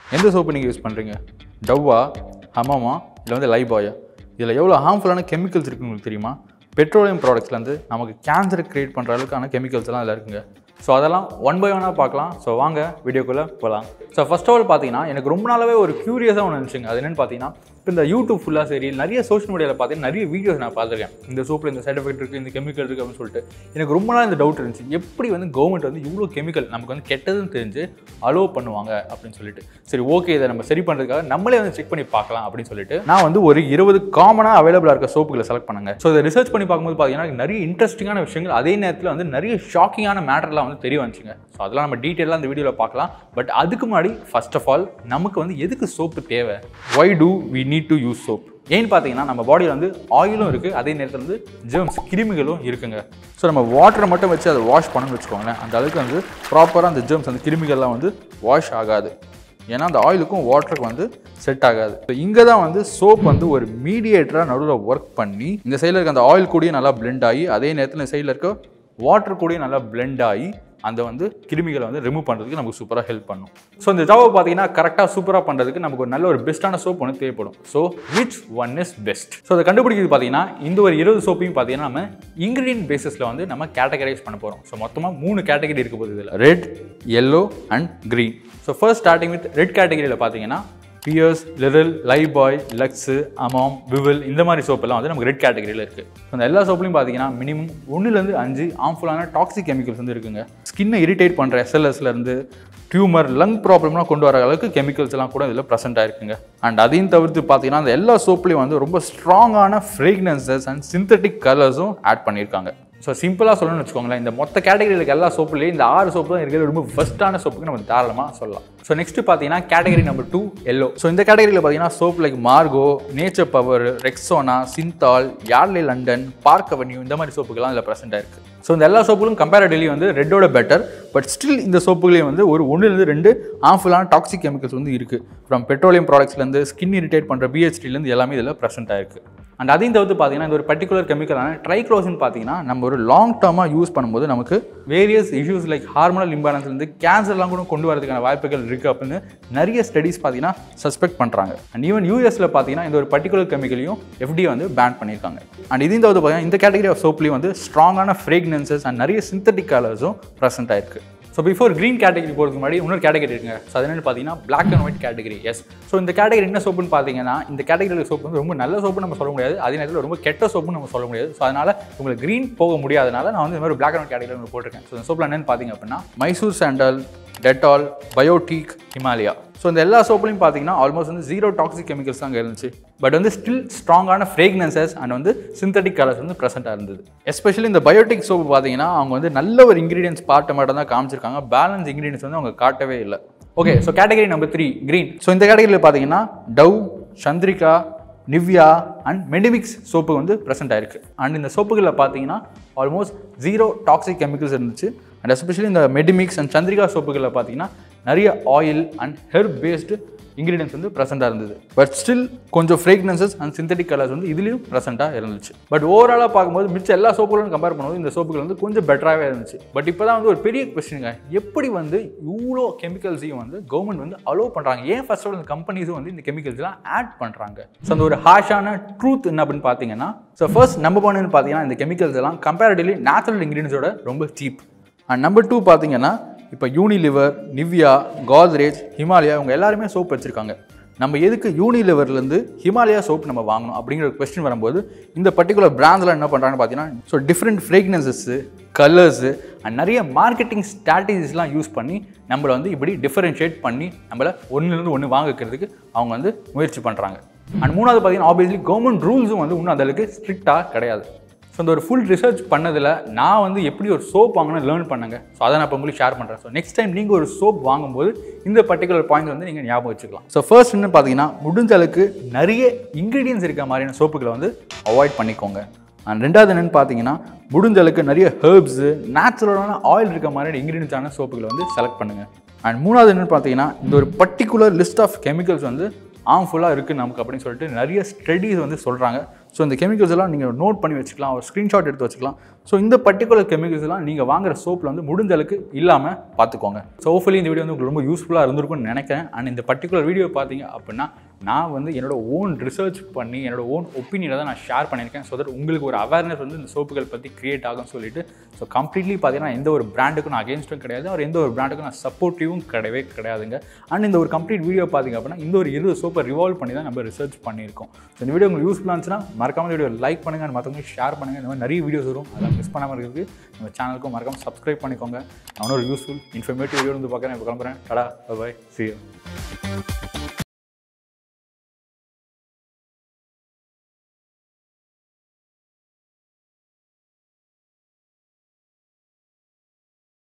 எந்த சோப்பு நீங்கள் யூஸ் பண்ணுறீங்க டவ்வா ஹமாமா இல்லை வந்து லைபாயா இதில் எவ்வளோ ஹார்ம்ஃபுல்லான கெமிக்கல்ஸ் இருக்குன்னு உங்களுக்கு தெரியுமா பெட்ரோலியம் ப்ராடக்ட்ஸ்லேருந்து நமக்கு கேன்சரை க்ரியேட் பண்ணுற அளவுக்கான கெமிக்கல்ஸ் எல்லாம் அதில் இருக்குங்க ஸோ அதெல்லாம் ஒன் பை ஒன்னாக பார்க்கலாம் ஸோ வாங்க வீடியோக்குள்ளே போகலாம் ஸோ ஃபர்ஸ்ட் ஆஃப் ஆல் பார்த்தீங்கன்னா எனக்கு ரொம்ப நாளாவே ஒரு க்யூரியஸாக ஒன்று இருந்துச்சுங்க அது என்னென்னு பார்த்தீங்கன்னா இப்போ இந்த யூடியூப் ஃபுல்லாக சரி நிறைய சோஷியல் மீடியாவில் பார்த்தீங்கன்னா நிறைய வீடியோஸ் நான் பார்த்துருக்கேன் இந்த சோப்பில் இந்த சைட் எஃபெக்ட் இருக்குது இந்த கெமிக்கல் இருக்குது அப்படின்னு சொல்லிட்டு எனக்கு ரொம்ப நாள் இந்த டவுட் இருந்துச்சு எப்படி வந்து கவர்மெண்ட் வந்து இவ்வளோ கெமிக்கல் நமக்கு வந்து கெட்டதுன்னு தெரிஞ்சு அலோவ் பண்ணுவாங்க அப்படின்னு சொல்லிட்டு சரி ஓகே இதை நம்ம சரி பண்ணுறதுக்காக நம்மளே வந்து செக் பண்ணி பார்க்கலாம் அப்படின்னு சொல்லிட்டு நான் வந்து ஒரு இருபது காமனாக அவைலபிளாக இருக்க சோப்புகளை செலக்ட் பண்ணுங்க ஸோ இதை ரிசர்ச் பண்ணி பார்க்கும்போது பார்த்தீங்கன்னா நிறைய இன்ட்ரெஸ்டிங்கான விஷயங்கள் அதே நேரத்தில் வந்து நிறைய ஷாக்கிங்கான மேட்டர்லாம் வந்து தெரிய வந்துச்சுங்க ஸோ அதெல்லாம் நம்ம டீட்டெயிலாக இந்த வீடியோவில் பார்க்கலாம் பட் அதுக்கு முன்னாடி ஃபர்ஸ்ட் ஆஃப் ஆல் நமக்கு வந்து எதுக்கு சோப்பு தேவை why do we need to use soap ஏன்னு பார்த்தீங்கன்னா நம்ம பாடியில் வந்து ஆயிலும் இருக்குது அதே நேரத்தில் வந்து ஜெர்ம்ஸ் கிருமிகளும் இருக்குங்க ஸோ நம்ம வாட்டரை மட்டும் வச்சு அதை வாஷ் பண்ணணும்னு வச்சுக்கோங்களேன் அந்த அளவுக்கு வந்து ப்ராப்பராக அந்த ஜெர்ம்ஸ் அந்த கிருமிகள்லாம் வந்து வாஷ் ஆகாது ஏன்னா அந்த ஆயிலுக்கும் வாட்டருக்கு வந்து செட் ஆகாது ஸோ இங்கே தான் வந்து சோப் வந்து ஒரு மீடியேட்டராக நடுவில் ஒர்க் பண்ணி இந்த சைடில் இருக்க அந்த ஆயில் கூடயும் நல்லா blend ஆகி அதே நேரத்தில் இந்த சைடில் இருக்க வாட்டர் கூடயும் நல்லா blend ஆகி அந்த வந்து கிருமிகளை வந்து ரிமூவ் பண்ணுறதுக்கு நமக்கு சூப்பராக ஹெல்ப் பண்ணும் ஸோ இந்த ஜாவை பார்த்தீங்கன்னா கரெக்டாக சூப்பராக பண்ணுறதுக்கு நமக்கு ஒரு நல்ல ஒரு பெஸ்ட்டான சோப் ஒன்று தேவைப்படும் so which one is best so அதை கண்டுபிடிக்கிறது பார்த்தீங்கன்னா இந்த ஒரு இருபது சோப்பையும் பார்த்தீங்கன்னா நம்ம இன்க்ரீடியன்ட் பேசிஸில் வந்து நம்ம கேட்டகரைஸ் பண்ண போகிறோம் ஸோ மொத்தமாக மூணு கேட்டகரி இருக்க போகுது இதில் red yellow and green so first starting with red கேட்டகரியில் பார்த்தீங்கன்னா பியர்ஸ் லிரில் லைபாய் லக்ஸு அமாம் விவில் இந்த மாதிரி சோப்பெல்லாம் வந்து நமக்கு ரெட் கேட்டகரியில் இருக்குது அந்த எல்லா சோப்லையும் பார்த்தீங்கன்னா மினிமம் ஒன்றுலேருந்து அஞ்சு ஆம்ஃபுல்லான டாக்ஸிக் கெமிக்கல்ஸ் வந்து இருக்குங்க ஸ்கின்னை இரிட்டேட் பண்ணுற எஸ்எல்எஸ்லேருந்து டியூமர் லங் ப்ராப்ளம்லாம் கொண்டு வர அளவுக்கு கெமிக்கல்ஸ் எல்லாம் கூட இதில் ப்ரெசென்ட் ஆயிருக்குங்க அண்ட் அதையும் தவிர்த்து பார்த்தீங்கன்னா அந்த எல்லா சோப்லையும் வந்து ரொம்ப ஸ்ட்ராங்கான ஃப்ரேக்னன்சஸ் அண்ட் சிந்தட்டிக் கலர்ஸும் ஆட் பண்ணியிருக்காங்க ஸோ சிம்பிளாக சொல்லணும்னு வச்சுக்கோங்களேன் இந்த மொத்த கேட்டகரியில் இருக்க எல்லா சோப்புலேயும் இந்த ஆறு சோப்பு தான் இருக்கிறது ரொம்ப ஃபஸ்ட்டான சோப்புக்கு நம்ம தாராளமாக சொல்லலாம் ஸோ நெக்ஸ்ட் பார்த்தீங்கன்னா category number two yellow so இந்த கேட்டகரியில் பார்த்தீங்கன்னா soap like Margo nature power Rexona Cinthol யார்லே லண்டன் பார்க் அவென்யூ இந்த மாதிரி சோப்புகள்லாம் இதில் ப்ரெசென்ட் ஆயிருக்கு ஸோ இந்த எல்லா சோப்புகளும் கம்பேரிட்டிவ்லி வந்து ரெட்டோட பெட்டர் பட் ஸ்டில் இந்த சோப்புகளையும் வந்து ஒரு ஒன்றுலேருந்து ரெண்டு ஹார்ம்ஃபுல்லான டாக்ஸிக் கெமிக்கல்ஸ் வந்து இருக்குது ஃப்ரம் பெட்ரோலியம் ப்ராடக்ட்ஸ்லேருந்து ஸ்கின் இரிட்டேட் பண்ணுற பிஹெச்டிலேருந்து எல்லாமே இதில் ப்ரெசென்ட் ஆயிருக்கு அண்ட் அதையும் தவிர்த்து பார்த்தீங்கன்னா இந்த ஒரு பர்டிகுலர் கெமிக்கலான ட்ரைக்ளோசின் பார்த்தீங்கன்னா நம்ம ஒரு லாங் டேர்மாக யூஸ் பண்ணும்போது நமக்கு வேரியஸ் இஷ்யூஸ் லைக் ஹார்மோனல் இம்பேலன்ஸ்லேருந்து கேன்சர்லாம் கூட கொண்டு வரதுக்கான வாய்ப்புகள் இருக்குது அப்படின்னு நிறைய ஸ்டடீஸ் பார்த்தீங்கன்னா சஸ்பெக்ட் பண்ணுறாங்க அண்ட் ஈவன் யூஎஸில் பார்த்தீங்கன்னா இந்த ஒரு பர்டிகுலர் கெமிக்கலையும் எஃப்டி வந்து பேன் பண்ணியிருக்காங்க அண்ட் இதையும் தவிர்த்து பார்த்தீங்கன்னா இந்த கேட்டகரி ஆஃப் சோப்லேயும் வந்து ஸ்ட்ராங்கான ஃப்ரேக்னன்சஸ் அண்ட் நிறைய சிந்தட்டிக் கலர்ஸும் ப்ரெசென்ட் ஆயிருக்கு ஸோ பிஃபோர் க்ரீன் கேட்டகரி போகிறதுக்கு முன்னாடி இன்னொரு கேட்டகரி இருக்குங்க ஸோ அது என்னென்னு பார்த்தீங்கன்னா black and white category yes so இந்த கேட்டகரி என்ன சோப்புன்னு பார்த்தீங்கன்னா இந்த கேட்டகரியில் சோப்பு வந்து ரொம்ப நல்ல சோப்பு நம்ம சொல்ல முடியாது அதே நேரத்தில் ரொம்ப கெட்ட சோப்புன்னு நம்ம சொல்ல முடியாது ஸோ அதனால் உங்களுக்கு க்ரீன் போக முடியாதனால நான் வந்து இந்த மாதிரி பிளாக் அண்ட் ஒயிட் கேட்டகரி உங்களுக்கு போட்டிருக்கேன் ஸோ இந்த சோப்பில் என்னென்னு பார்த்தீங்க அப்படின்னா Mysore sandal Dettol Biotique Himalaya so இந்த எல்லா சோப்புலையும் பார்த்தீங்கன்னா ஆல்மோஸ்ட் வந்து ஜீரோ டாக்ஸிக் கெமிக்கல்ஸ் தான் இருந்துச்சு பட் வந்து ஸ்டில் ஸ்ட்ராங்கான ஃப்ரேக்னன்சஸ் அண்ட் வந்து சிந்தட்டிக் கலர்ஸ் வந்து ப்ரெசென்ட்டாக இருந்தது எஸ்பெஷலி இந்த பயோட்டிக் சோப்பு பார்த்தீங்கன்னா அவங்க வந்து நல்ல ஒரு இன்க்ரீடியன்ஸ் பார்ட்டை மட்டும் தான் காமிச்சிருக்காங்க பேலன்ஸ் இன்க்ரீடியன்ஸ் வந்து அவங்க காட்டவே இல்லை okay so category number three green so இந்த கேட்டகரியில் பார்த்தீங்கன்னா Dove Chandrika Nivea and Medimix soap வந்து ப்ரெசென்ட் ஆயிருக்கு அண்ட் இந்த சோப்புகளில் பார்த்தீங்கன்னா ஆல்மோஸ்ட் ஜீரோ டாக்ஸிக் கெமிக்கல்ஸ் இருந்துச்சு அண்ட் எஸ்பெஷலி இந்த மெடிமிக்ஸ் அண்ட் சந்திரிகா சோப்புகளில் பார்த்தீங்கன்னா நிறைய oil and herb based ingredients வந்து ப்ரெசென்ட்டாக இருந்தது பட் ஸ்டில் கொஞ்சம் ஃப்ரேக்னன்சஸ் அண்ட் சிந்தட்டிக் கலர்ஸ் வந்து இதுலேயும் ப்ரெசென்ட்டாக இருந்துச்சு பட் ஓவராலாக பார்க்கும்போது மிச்ச எல்லா சோப்புகளும் கம்பேர் பண்ணும்போது இந்த சோப்புகள் வந்து கொஞ்சம் பெட்டராகவே இருந்துச்சு பட் இப்போ தான் வந்து ஒரு பெரிய கொஸ்டினுங்க எப்படி வந்து இவ்வளோ கெமிக்கல்ஸையும் வந்து கவர்மெண்ட் வந்து அலோவ் பண்ணுறாங்க ஏன் ஃபர்ஸ்ட் ஆஃப் ஆல் இந்த கம்பெனிஸும் வந்து இந்த கெமிக்கல்ஸ்லாம் ஆட் பண்ணுறாங்க ஸோ அந்த ஒரு ஹாஷான ட்ரூத் என்ன அப்படின்னு பார்த்தீங்கன்னா ஸோ ஃபர்ஸ்ட் நம்பர் ஒன்னு பார்த்தீங்கன்னா இந்த கெமிக்கல்ஸ் எல்லாம் கம்பேரிட்டிவ்லி நேச்சுரல் இன்க்ரீடியன்ஸோட ரொம்ப சீப் அண்ட் நம்பர் டூ பார்த்தீங்கன்னா இப்போ யூனிலிவர் நிவ்யா கோத்ரேஜ் ஹிமாலயா இவங்க எல்லாருமே சோப் வச்சுருக்காங்க நம்ம எதுக்கு யூனிலிவர்லேருந்து ஹிமாலயா சோப் நம்ம வாங்கணும் அப்படிங்கிற கொஸ்டின் வரும்போது இந்த பர்டிகுலர் பிராண்ட்ஸ்லாம் என்ன பண்ணுறாங்கன்னு பார்த்தீங்கன்னா so different fragrances colours and நிறைய மார்க்கெட்டிங் ஸ்ட்ராட்டஜிஸ்லாம் யூஸ் பண்ணி நம்மளை வந்து இப்படி டிஃபரன்ஷியேட் பண்ணி நம்மளை ஒன்றுலேருந்து ஒன்று வாங்க வைக்கிறதுக்கு அவங்க வந்து முயற்சி பண்ணுறாங்க அண்ட் மூணாவது பார்த்தீங்கன்னா ஆப்வியஸ்லி கவர்மெண்ட் ரூல்ஸும் வந்து இன்னும் அந்தளவுக்கு ஸ்ட்ரிக்டாக கிடையாது ஸோ இந்த ஒரு ஃபுல் ரிசர்ச் பண்ணதில் நான் வந்து எப்படி ஒரு சோப் வாங்கணும் லேர்ன் பண்ணுங்க ஸோ அதை நான் இப்போ உங்களுக்கு ஷேர் பண்ணுறேன் ஸோ நெக்ஸ்ட் டைம் நீங்கள் ஒரு சோப் வாங்கும்போது இந்த பர்டிகுலர் பாயிண்ட் வந்து நீங்கள் ஞாபகம் வச்சுக்கலாம் ஸோ ஃபர்ஸ்ட் என்ன பார்த்தீங்கன்னா முடிஞ்ச அளவுக்கு நிறைய இன்க்ரீடியன்ஸ் இருக்க மாதிரியான சோப்புகளை வந்து அவாய்ட் பண்ணிக்கோங்க அண்ட் ரெண்டாவது என்னென்னு பார்த்தீங்கன்னா முடிஞ்ச அளவுக்கு நிறைய ஹெர்ப்ஸு நேச்சுரலான ஆயில் இருக்க மாதிரியான இன்க்ரீடியன்ஸான சோப்புகளை வந்து செலக்ட் பண்ணுங்கள் அண்ட் மூணாவது என்னென்னு பார்த்தீங்கன்னா இந்த ஒரு பர்டிகுலர் லிஸ்ட் ஆஃப் கெமிக்கல்ஸ் வந்து ஆர்ம்ஃபுல்லாக இருக்குது நமக்கு அப்படின்னு சொல்லிட்டு நிறைய ஸ்டடீஸ் வந்து சொல்கிறாங்க ஸோ இந்த கெமிக்கல்ஸ் எல்லாம் நீங்கள் நோட் பண்ணி வச்சுக்கலாம் ஒரு ஸ்க்ரீன்ஷாட் எடுத்து வச்சுக்கலாம் ஸோ இந்த பர்டிகுலர் கெமிக்கல்ஸ் எல்லாம் நீங்கள் வாங்குற சோப்பில் வந்து முடிஞ்ச அளவுக்கு இல்லாமல் பார்த்துக்கோங்க ஸோ ஹோப்ஃபுல்லி இந்த வீடியோ வந்து உங்களுக்கு ரொம்ப யூஸ்ஃபுல்லாக இருந்திருக்கும்னு நினைக்கிறேன் அண்ட் இந்த பர்டிகுலர் வீடியோ பார்த்தீங்க அப்படின்னா நான் வந்து என்னோட ஓன் ரிசர்ச் பண்ணி என்னோட ஓன் ஒப்பீனியனை தான் நான் ஷேர் பண்ணியிருக்கேன் ஸோ தட் உங்களுக்கு ஒரு அவேர்னஸ் வந்து இந்த சோப்புகள் பற்றி கிரியேட் ஆகும்னு சொல்லிட்டு ஸோ கம்ப்ளீட்லி பார்த்தீங்கன்னா எந்த ஒரு பிராண்டுக்கும் நான் அகேன்ஸ்டும் கிடையாது அவர் எந்த ஒரு பிராண்டுக்கும் நான் சப்போர்ட்டிவும் கிடையவே கிடையாதுங்க அண்ட் இந்த ஒரு கம்ப்ளீட் வீடியோ பார்த்தீங்க அப்படின்னா இந்த ஒரு இருபது சோப்பை ரிவால்வ் பண்ணி தான் நம்ம ரிசர்ச் பண்ணியிருக்கோம் ஸோ இந்த வீடியோ உங்களுக்கு யூஸ்ஃபுல்லாக இருந்துச்சுன்னா மறக்காம வீடியோ லைக் பண்ணுங்கள் and மற்றவங்களுக்கு ஷேர் பண்ணுங்கள் இந்த மாதிரி நிறைய வீடியோஸ் வரும் அதெல்லாம் மிஸ் பண்ணாமல் இருக்கிறதுக்கு நம்ம சேனலுக்கும் மறக்காம சப்ஸ்கிரைப் பண்ணிக்கோங்க நான் ஒரு யூஸ்ஃபுல் இன்ஃபர்மேட்டிவ் வீடியோ வந்து பார்க்குறேன் இப்போ கிளம்புறேன் டடா பாய் சி